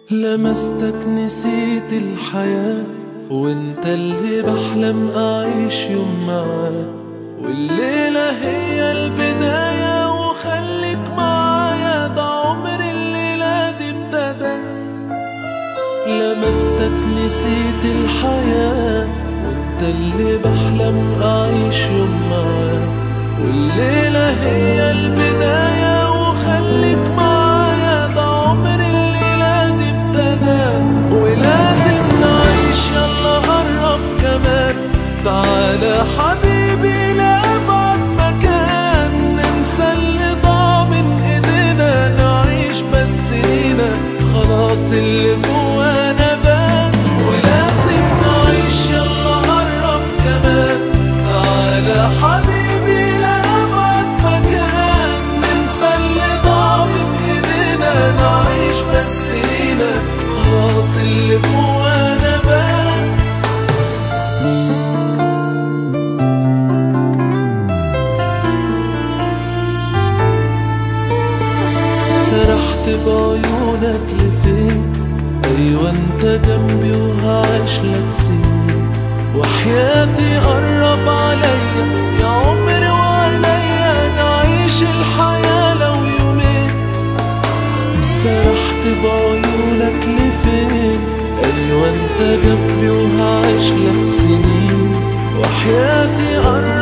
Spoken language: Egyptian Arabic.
لمستك نسيت الحياة وانت اللي بحلم اعيش يوم معاه والليلة هي البداية وخليك معايا ده عمر الليلة دي ابتدى لمستك نسيت الحياة وانت اللي بحلم اعيش يوم معاه والليلة هي البداية وخليك معايا ده عمر الليلة دي ابتدى ولازم نعيش يلا قرب كمان تعالى حبيبي لأبعد مكان ننسى اللي ضاع من ايدينا نعيش بس لينا خلاص اللي جوانا بان ولازم نعيش يلا قرب كمان تعالى حبيبي لأبعد مكان ننسى اللي ضاع من ايدينا نعيش بس لينا خلاص اللي جوانا بان سرحت بعيونك لفين ايوه انت جنبي وهعيش لك سنين وحياتي قرب عليا يا عمري وعليا نعيش الحياة لو يومين سرحت بعيونك لفين ايوه انت جنبي وهعيش لك سنين وحياتي قرب